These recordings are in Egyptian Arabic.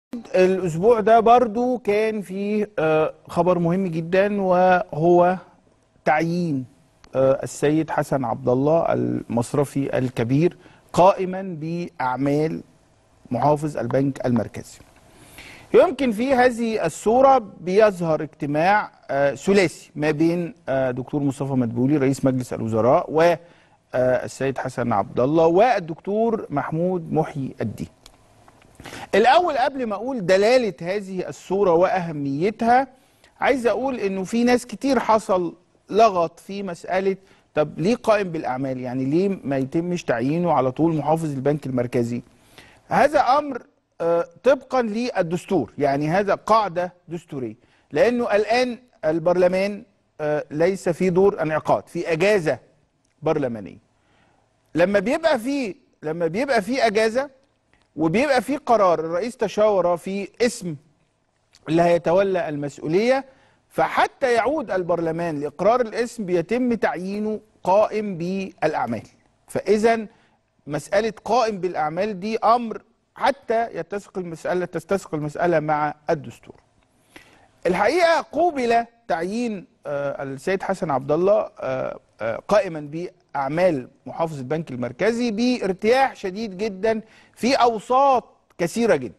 الاسبوع ده برضو كان فيه آه، خبر مهم جدا وهو تعيين آه، السيد حسن عبد الله المصرفي الكبير قائما باعمال محافظ البنك المركزي يمكن في هذه الصورة بيظهر اجتماع آه، ثلاثي ما بين آه، دكتور مصطفى مدبولي رئيس مجلس الوزراء والسيد حسن عبد الله والدكتور محمود محي الدين الأول قبل ما أقول دلالة هذه الصورة وأهميتها عايز أقول إنه في ناس كتير حصل لغط في مسألة طب ليه قائم بالأعمال يعني ليه ما يتمش تعيينه على طول محافظ البنك المركزي هذا أمر آه، طبقا للدستور يعني هذا قاعدة دستورية لأنه الآن البرلمان آه، ليس في دور انعقاد في أجازة برلمانية لما بيبقى في لما بيبقى في أجازة وبيبقى في قرار الرئيس تشاور في اسم اللي هيتولى المسؤولية فحتى يعود البرلمان لإقرار الاسم بيتم تعيينه قائم بالأعمال فإذا مسألة قائم بالأعمال دي أمر حتى يتسق المسألة تستسق المسألة مع الدستور الحقيقة قوبل تعيين آه، السيد حسن عبد الله آه، آه، قائما بأعمال محافظ البنك المركزي بارتياح شديد جدا في أوساط كثيرة جدا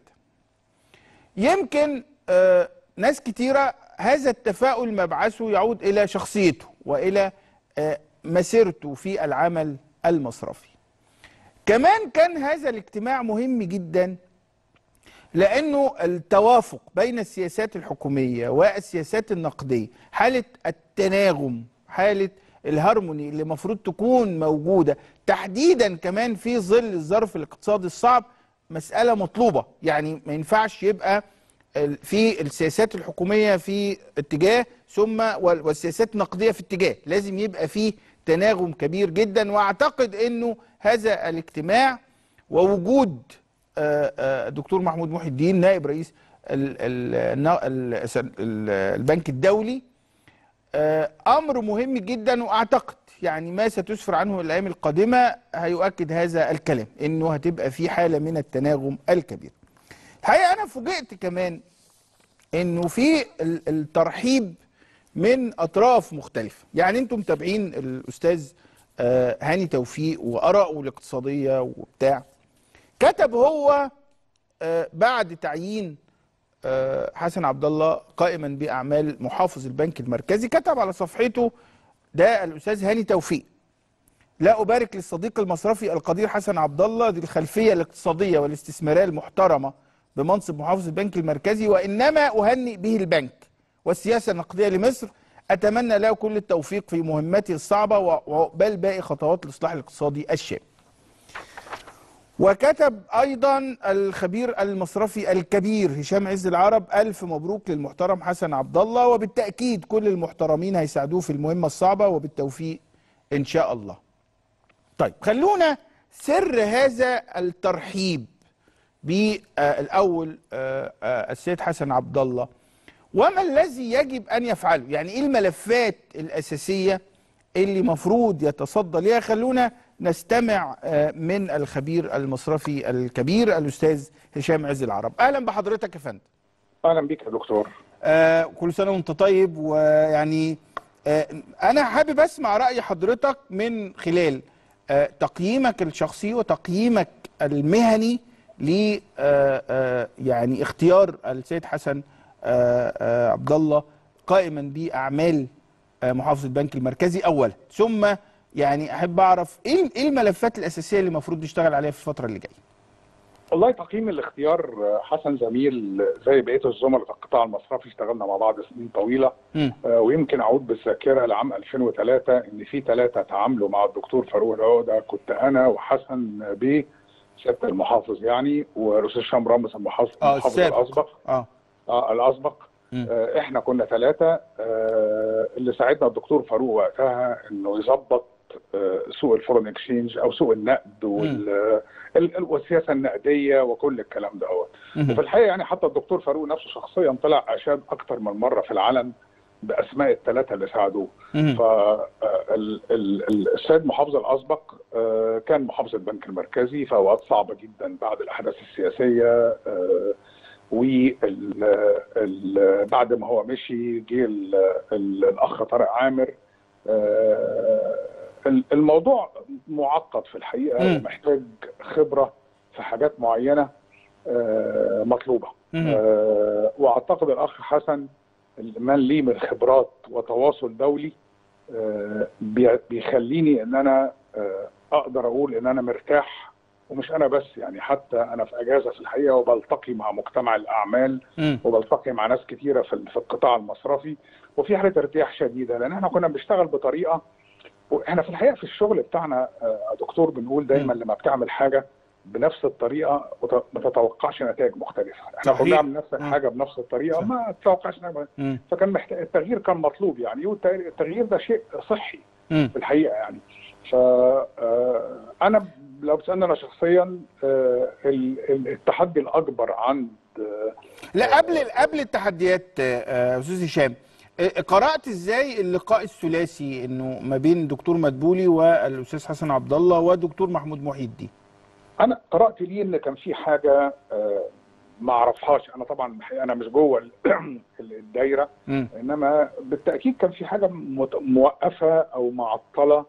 يمكن آه، ناس كتيرة هذا التفاؤل مبعثه يعود إلى شخصيته وإلى آه، مسيرته في العمل المصرفي كمان كان هذا الاجتماع مهم جدا لأنه التوافق بين السياسات الحكومية والسياسات النقدية حالة التناغم حالة الهارموني اللي المفروض تكون موجودة تحديدا كمان في ظل الظرف الاقتصادي الصعب مسألة مطلوبة يعني ما ينفعش يبقى ال- في السياسات الحكومية في اتجاه ثم وال- والسياسات النقدية في اتجاه لازم يبقى في تناغم كبير جدا واعتقد انه هذا الاجتماع ووجود آه، آه، الدكتور محمود محي الدين نائب رئيس ال- ال- النا- ال- ال- البنك الدولي آه، امر مهم جدا واعتقد يعني ما ستسفر عنه الايام القادمه هيؤكد هذا الكلام انه هتبقى في حاله من التناغم الكبير. الحقيقه انا فوجئت كمان انه في ال- الترحيب من اطراف مختلفه، يعني انتم متابعين الاستاذ آه، هاني توفيق وارائه الاقتصاديه وبتاع كتب هو آه، بعد تعيين آه، حسن عبد الله قائما باعمال محافظ البنك المركزي كتب على صفحته ده الاستاذ هاني توفيق لا ابارك للصديق المصرفي القدير حسن عبد الله ذي الخلفيه الاقتصاديه والاستثماريه المحترمه بمنصب محافظ البنك المركزي وانما اهنئ به البنك والسياسه النقديه لمصر اتمنى له كل التوفيق في مهمته الصعبه وعقبال باقي خطوات الاصلاح الاقتصادي الشامل وكتب ايضا الخبير المصرفي الكبير هشام عز العرب الف مبروك للمحترم حسن عبد الله وبالتاكيد كل المحترمين هيساعدوه في المهمه الصعبه وبالتوفيق ان شاء الله. طيب خلونا سر هذا الترحيب بالاول السيد حسن عبد الله وما الذي يجب ان يفعله؟ يعني ايه الملفات الاساسيه اللي مفروض يتصدى ليها خلونا نستمع آه، من الخبير المصرفي الكبير الاستاذ هشام عز العرب اهلا بحضرتك يا فندم اهلا بيك يا دكتور آه كل سنه وانت طيب ويعني آه انا حابب اسمع راي حضرتك من خلال آه تقييمك الشخصي وتقييمك المهني ل آه آه يعني اختيار السيد حسن آه آه عبد الله قائما باعمال آه محافظ البنك المركزي اولا ثم يعني احب اعرف ايه إيه الملفات الاساسيه اللي المفروض نشتغل عليها في الفتره اللي جايه والله تقييم الاختيار حسن زميل زي بقيه الزملاء في القطاع المصرفي اشتغلنا مع بعض سنين طويله مم. آه، ويمكن اعود بالذاكره لعام 2003 ان في ثلاثه تعاملوا مع الدكتور فاروق العقده كنت انا وحسن بيه سياده المحافظ يعني والاستاذ هشام رامز المحافظ اه المحافظ السابق الاسبق اه آه الاسبق مم. آه احنا كنا ثلاثه آه اللي ساعدنا الدكتور فاروق وقتها انه يظبط آه سوق الفورن اكسشينج او سوق النقد وال ال- ال- والسياسه النقديه وكل الكلام دوت مهم. وفي الحقيقه يعني حتى الدكتور فاروق نفسه شخصيا طلع اشاد اكتر من مره في العلن باسماء الثلاثه اللي ساعدوه مهم. فالسيد محافظ الاسبق آه، كان محافظ البنك المركزي في اوقات صعبه جدا بعد الاحداث السياسيه آه، وبعد ما هو مشي جه ال- ال- الاخ طارق عامر آه، الموضوع معقد في الحقيقه مم. ومحتاج خبره في حاجات معينه آه، مطلوبه مم. آه، واعتقد الاخ حسن من ليه من خبرات وتواصل دولي آه، بي- بيخليني ان انا آه، اقدر اقول ان انا مرتاح ومش انا بس يعني حتى انا في اجازه في الحقيقه وبلتقي مع مجتمع الاعمال مم. وبلتقي مع ناس كتيره في في القطاع المصرفي وفي حاله ارتياح شديده لان احنا كنا بنشتغل بطريقه واحنا في الحقيقه في الشغل بتاعنا آه، يا دكتور بنقول دايما لما بتعمل حاجه بنفس الطريقه وت- ما تتوقعش نتائج مختلفه احنا صحيح. كنا بنعمل نفس مم. الحاجه بنفس الطريقه صح. ما تتوقعش نتائج مم. فكان محتاج التغيير كان مطلوب يعني والتغيير ده شيء صحي مم. في الحقيقه يعني ف آه، انا لو بتسالني انا شخصيا آه، ال- ال- التحدي الاكبر عند آه، لا قبل قبل التحديات آه، استاذ هشام آه، قرات ازاي اللقاء الثلاثي انه ما بين دكتور مدبولي والاستاذ حسن عبد الله ودكتور محمود محي الدين انا قرات لي ان كان في حاجه آه، ما اعرفهاش انا طبعا الحقيقة انا مش جوه ال- الدايره مم. انما بالتاكيد كان في حاجه مت- موقفه او معطله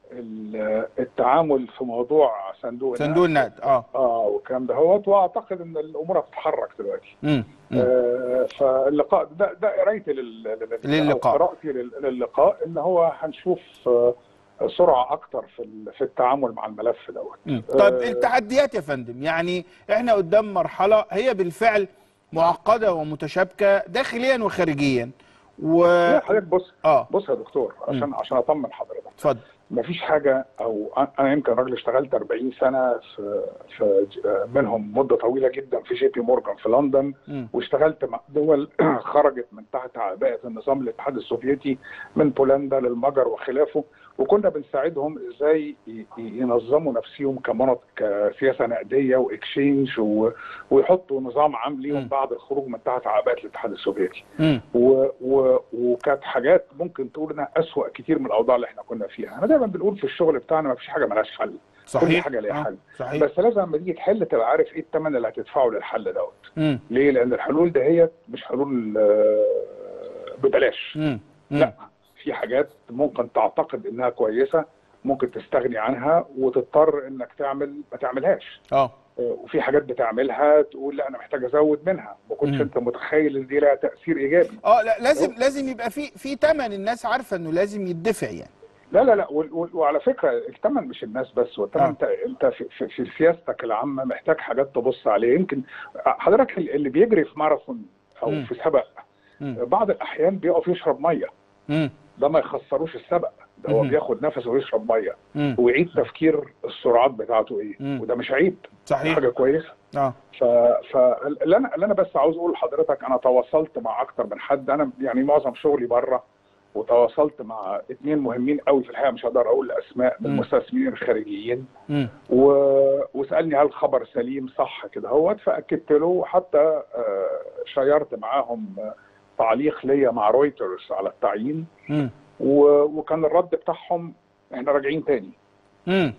ال- التعامل في موضوع صندوق صندوق النقد. النقد اه اه والكلام ده هوت واعتقد ان الامور هتتحرك دلوقتي مم. مم. آه فاللقاء ده ده قرايتي لل- لل- للقاء. أو قراءتي لل- للقاء ان هو هنشوف آه، سرعه اكتر في ال- في التعامل مع الملف دوت مم. طيب آه، التحديات يا فندم يعني احنا قدام مرحله هي بالفعل معقده ومتشابكه داخليا وخارجيا و لا حضرتك بص اه بص يا دكتور عشان عشان اطمن حضرتك اتفضل مفيش حاجه او انا يمكن راجل اشتغلت 40 سنه في في ج- منهم مده طويله جدا في جي بي مورجان في لندن مم. واشتغلت مع دول خرجت من تحت عباءه النظام الاتحاد السوفيتي من بولندا للمجر وخلافه وكنا بنساعدهم ازاي ي- ي- ينظموا نفسهم كمناطق كسياسه نقديه واكشينج و- ويحطوا نظام عام مم. ليهم بعد الخروج من تحت عباءه الاتحاد السوفيتي مم. و... و... وكانت حاجات ممكن تقول انها اسوأ كتير من الاوضاع اللي احنا كنا فيها احنا دايما بنقول في الشغل بتاعنا ما فيش حاجه ملهاش حل كل صحيح حاجه ليها آه. حل صحيح بس لازم لما تيجي تحل تبقى عارف ايه الثمن اللي هتدفعه للحل دوت مم. ليه لان الحلول دهيت مش حلول آه، ببلاش مم. مم. لا في حاجات ممكن تعتقد انها كويسه ممكن تستغني عنها وتضطر انك تعمل ما تعملهاش اه وفي حاجات بتعملها تقول لا انا محتاج ازود منها ما كنتش مم. انت متخيل ان دي لها تاثير ايجابي اه لا لازم لازم يبقى في في ثمن الناس عارفه انه لازم يدفع يعني لا لا لا وال- وال- وعلى فكره الثمن مش الناس بس والثمن آه. انت انت في, في, في سياستك العامه محتاج حاجات تبص عليها يمكن حضرتك اللي بيجري في ماراثون او مم. في سبق مم. بعض الاحيان بيقف يشرب ميه مم. ده ما يخسروش السبق ده هو مم. بياخد نفسه ويشرب ميه مم. ويعيد تفكير السرعات بتاعته ايه مم. وده مش عيب صحيح حاجه كويسه اه ف فاللي انا اللي انا بس عاوز اقول لحضرتك انا تواصلت مع اكتر من حد انا يعني معظم شغلي بره وتواصلت مع اثنين مهمين قوي في الحقيقه مش هقدر اقول اسماء من مم. المستثمرين الخارجيين مم. و... وسالني هل الخبر سليم صح كده هوت فاكدت له وحتى آه، شيرت معاهم آه، تعليق ليا مع رويترز على التعيين مم. و... وكان الرد بتاعهم احنا راجعين تاني مم.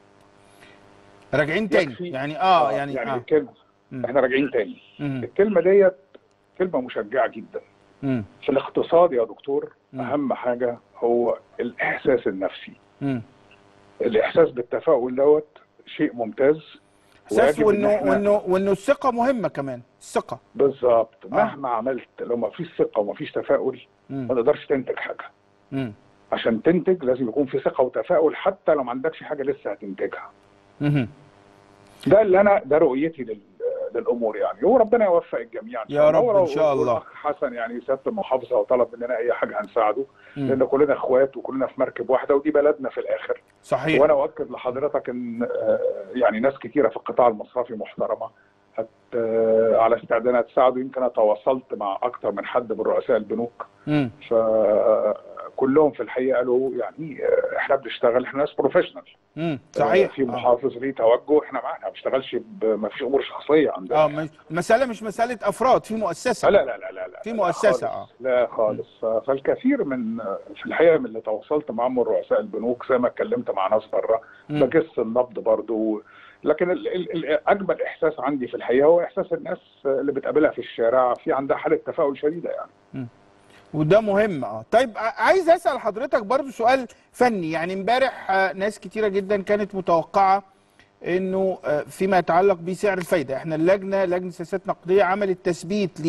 راجعين تاني يكفي. يعني اه يعني يعني اه الكلمه مم. احنا راجعين تاني مم. الكلمه ديت كلمه مشجعه جدا مم. في الاقتصاد يا دكتور مم. اهم حاجه هو الاحساس النفسي مم. الاحساس بالتفاؤل دوت شيء ممتاز اساس ويجب إن وانه إحنا- وانه وانه الثقه مهمه كمان الثقه بالظبط مهما عملت لو ما فيش ثقه وما فيش تفاؤل ما مم. تقدرش تنتج حاجه مم. عشان تنتج لازم يكون في ثقه وتفاؤل حتى لو ما عندكش حاجه لسه هتنتجها مم. ده اللي انا ده رؤيتي لل للامور يعني وربنا يوفق الجميع يا الله. رب إن ولو- شاء الله. والأخ حسن يعني سياده المحافظه وطلب مننا اي حاجه هنساعده مم. لان كلنا اخوات وكلنا في مركب واحده ودي بلدنا في الاخر صحيح وانا اؤكد لحضرتك ان آه، يعني ناس كتيره في القطاع المصرفي محترمه هت آه، على استعداد انها تساعده يمكن انا تواصلت مع اكتر من حد من رؤساء البنوك مم. فكلهم في الحقيقه قالوا يعني آه، احنا بنشتغل احنا ناس بروفيشنال مم. صحيح في آه. محافظ ليه توجه احنا معنا ما بنشتغلش ب- ما فيش امور شخصيه عندنا اه مش- المساله مش مساله افراد في مؤسسه لا لا لا لا لا في لا مؤسسة، خالص. لا خالص ف- فالكثير من في الحقيقه من اللي تواصلت معاهم من رؤساء البنوك زي ما اتكلمت مع ناس بره مم. بجس النبض برضو لكن ال- ال- ال- اجمل احساس عندي في الحقيقه هو احساس الناس اللي بتقابلها في الشارع في عندها حاله تفاؤل شديده يعني وده مهم اه طيب ع- عايز اسال حضرتك برضو سؤال فني يعني امبارح آه، ناس كتيره جدا كانت متوقعه انه آه، فيما يتعلق بسعر الفايده احنا اللجنه لجنه سياسات نقديه عملت تثبيت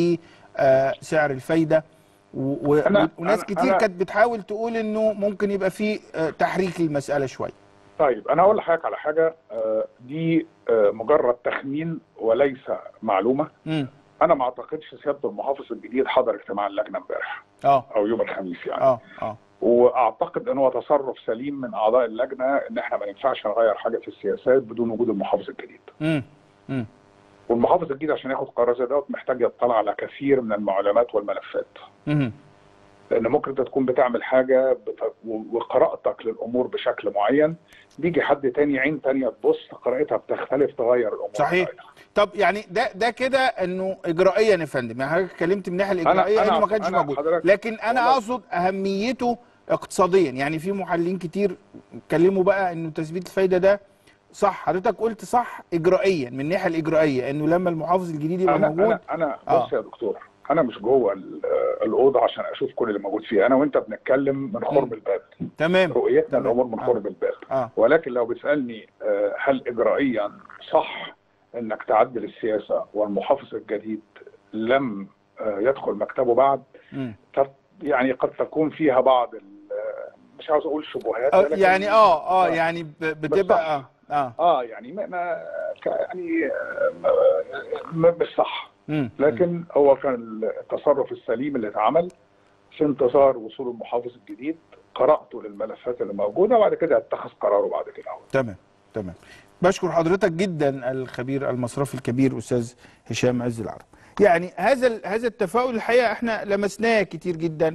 لسعر الفايده و- و- أنا- وناس أنا- كتير أنا- كانت بتحاول تقول انه ممكن يبقى في آه، تحريك للمساله شويه طيب انا هقول لحضرتك على حاجه آه، دي آه، مجرد تخمين وليس معلومه امم انا ما اعتقدش سياده المحافظ الجديد حضر اجتماع اللجنه امبارح اه او يوم الخميس يعني اه اه واعتقد ان هو تصرف سليم من اعضاء اللجنه ان احنا ما ينفعش نغير حاجه في السياسات بدون وجود المحافظ الجديد امم امم والمحافظ الجديد عشان ياخد قرار زي دوت محتاج يطلع على كثير من المعلومات والملفات امم لان ممكن انت تكون بتعمل حاجه بت... و- وقراءتك للامور بشكل معين بيجي حد تاني عين تانية تبص قراءتها بتختلف تغير الامور صحيح بتاعتها. طب يعني ده ده كده انه اجرائيا يا فندم يعني حضرتك اتكلمت من الناحيه الاجرائيه أنا- انه ما كانش أنا موجود حضرتك- لكن انا والله- اقصد اهميته اقتصاديا يعني في محللين كتير اتكلموا بقى انه تثبيت الفايده ده صح حضرتك قلت صح اجرائيا من الناحيه الاجرائيه انه لما المحافظ الجديد يبقى انا موجود انا انا آه. بص يا دكتور انا مش جوه ال- آه، الاوضه عشان اشوف كل اللي موجود فيها انا وانت بنتكلم من خرم الباب تمام رؤيتنا تمام. الامور من آه. خرم الباب اه ولكن لو بتسالني آه، هل اجرائيا صح انك تعدل السياسه والمحافظ الجديد لم آه، يدخل مكتبه بعد مم. قد- يعني قد تكون فيها بعض ال- آه، مش عاوز اقول شبهات آه، ولكن- يعني اه اه آه. يعني ب- بتبقى اه اه اه يعني ما, ما ك- يعني آه، ما- ما- مش صح مم. لكن هو كان التصرف السليم اللي اتعمل في انتظار وصول المحافظ الجديد قراءته للملفات اللي موجوده وبعد كده اتخذ قراره بعد كده تمام تمام بشكر حضرتك جدا الخبير المصرفي الكبير استاذ هشام عز العرب يعني هذا ال- هذا التفاؤل الحقيقه احنا لمسناه كتير جدا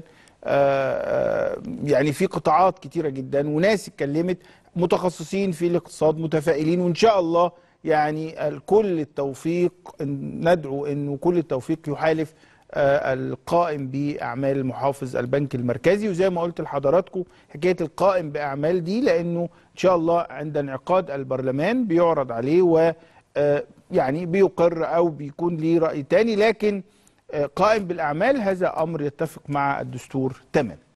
آه، آه، يعني في قطاعات كتيره جدا وناس اتكلمت متخصصين في الاقتصاد متفائلين وان شاء الله يعني الكل التوفيق ندعو انه كل التوفيق يحالف آه، القائم باعمال محافظ البنك المركزي وزي ما قلت لحضراتكم حكايه القائم باعمال دي لانه ان شاء الله عند انعقاد البرلمان بيعرض عليه و آه، يعني بيقر او بيكون ليه راي تاني لكن آه، قائم بالاعمال هذا امر يتفق مع الدستور تماما